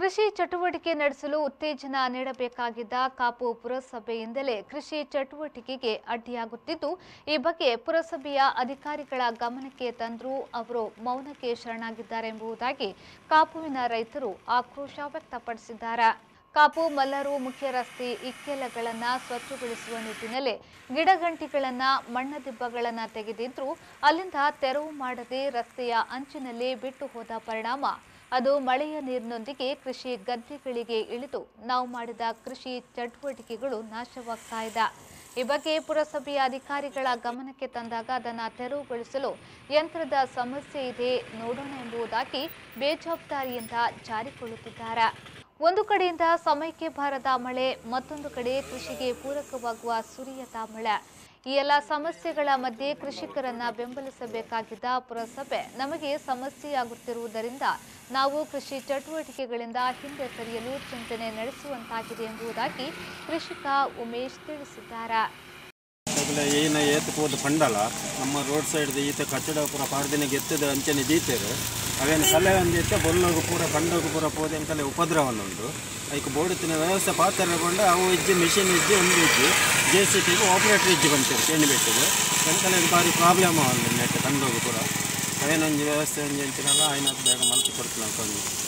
ಕೃಷಿ ಚಟುವಟಿಕೆ ನಡೆಸಲು ಉತ್ತೇಜನ ನೀಡಬೇಕಾಗಿದ್ದ ಕಾಪು ಪುರಸಭೆಯಿಂದಲೇ ಕೃಷಿ ಚಟುವಟಿಕೆಗೆ ಅಡ್ಡಿಯಾಗುತ್ತಿದ್ದು ಈ ಬಗ್ಗೆ ಪುರಸಭೆಯ ಅಧಿಕಾರಿಗಳ ಗಮನಕ್ಕೆ ತಂದರೂ ಅವರು ಮೌನಕ್ಕೆ ಶರಣಾಗಿದ್ದಾರೆ ಎಂಬುದಾಗಿ ಕಾಪುವಿನ ರೈತರು ಆಕ್ರೋಶ ವ್ಯಕ್ತಪಡಿಸಿದ್ದಾರೆ ಕಾಪು ಮಲ್ಲರು ಮುಖ್ಯ ರಸ್ತೆ ಇಕ್ಕೆಲಗಳನ್ನು ಸ್ವಚ್ಛಗೊಳಿಸುವ ನಿಟ್ಟಿನಲ್ಲಿ ಗಿಡಗಂಟಿಗಳನ್ನು ಮಣ್ಣದಿಬ್ಬಗಳನ್ನು ತೆಗೆದಿದ್ರೂ ಅಲ್ಲಿಂದ ತೆರವು ಮಾಡದೆ ರಸ್ತೆಯ ಅಂಚಿನಲ್ಲಿ ಬಿಟ್ಟು ಹೋದ ಪರಿಣಾಮ ಅದು ಮಳೆಯ ನೀರಿನೊಂದಿಗೆ ಕೃಷಿ ಗದ್ದೆಗಳಿಗೆ ಇಳಿದು ನಾವು ಮಾಡಿದ ಕೃಷಿ ಚಟುವಟಿಕೆಗಳು ನಾಶವಾಗ್ತಾ ಇದೆ ಈ ಬಗ್ಗೆ ಪುರಸಭೆಯ ಅಧಿಕಾರಿಗಳ ಗಮನಕ್ಕೆ ತಂದಾಗ ಅದನ್ನು ತೆರವುಗೊಳಿಸಲು ಯಂತ್ರದ ಸಮಸ್ಯೆ ಇದೆ ನೋಡೋಣ ಎಂಬುದಾಗಿ ಬೇಜವಾಬ್ದಾರಿಯಿಂದ ಜಾರಿಕೊಳ್ಳುತ್ತಿದ್ದಾರೆ ಒಂದು ಕಡೆಯಿಂದ ಸಮಯಕ್ಕೆ ಬಾರದ ಮಳೆ ಮತ್ತೊಂದು ಕಡೆ ಕೃಷಿಗೆ ಪೂರಕವಾಗುವ ಸುರಿಯದ ಮಳೆ ಈ ಎಲ್ಲ ಸಮಸ್ಯೆಗಳ ಮಧ್ಯೆ ಕೃಷಿಕರನ್ನ ಬೆಂಬಲಿಸಬೇಕಾಗಿದ್ದ ಪುರಸಭೆ ನಮಗೆ ಸಮಸ್ಯೆಯಾಗುತ್ತಿರುವುದರಿಂದ ನಾವು ಕೃಷಿ ಚಟುವಟಿಕೆಗಳಿಂದ ಹಿಂದೆ ಸರಿಯಲು ಚಿಂತನೆ ನಡೆಸುವಂತಾಗಿದೆ ಎಂಬುದಾಗಿ ಕೃಷಿಕ ಉಮೇಶ್ ತಿಳಿಸಿದ್ದಾರೆ ಸಗಲ ಏನ ಏತ ಪೋದ ಪಂಡಲ ನಮ್ಮ ರೋಡ್ ಸೈಡ್ ಈತ ಕಟ್ಟಡ ಪೂರ ಪಾಡ್ದಿನ ಗೆತ್ತದ ಅಂಚನೆ ದೀತೇರು ಅವೇನು ಕಲೆ ಒಂದಿತ್ತೆ ಬೊಲ್ಲೋಗು ಪೂರ ಪಂಡೋಗು ಪೂರ ಪೋದೆ ಕಲೆ ಉಪದ್ರವನ್ನುಂಟು ಅದಕ್ಕೆ ಬೋಡುತ್ತಿನ ವ್ಯವಸ್ಥೆ ಪಾತ್ರಗೊಂಡು ಅವು ಇಜ್ಜಿ ಮಿಷಿನ್ ಇಜ್ಜಿ ಒಂದು ಇಜ್ಜಿ ಜೆ ಸಿ ಟಿಗೆ ಆಪ್ರೇಟರ್ ಇಜ್ಜಿ ಬಂತಿರು ಚೇಣಿ ಬೆಟ್ಟಿಗೆ ಎಂಕಲೆ ಭಾರಿ ಪ್ರಾಬ್ಲಮ್ ಆಗಿದೆ ನೆಟ್ ಕಂಡೋಗು ಪೂರ ಅವೇನೊಂದು ವ್ಯವಸ್ಥೆ ಒಂಜಿ ಅಂಚಿನಲ್ಲ ಆಯ್ನ ಬೇಗ ಮಲ್ತು ಕೊಡ್ತೀನಿ ಅನ್ಕೊಂಡು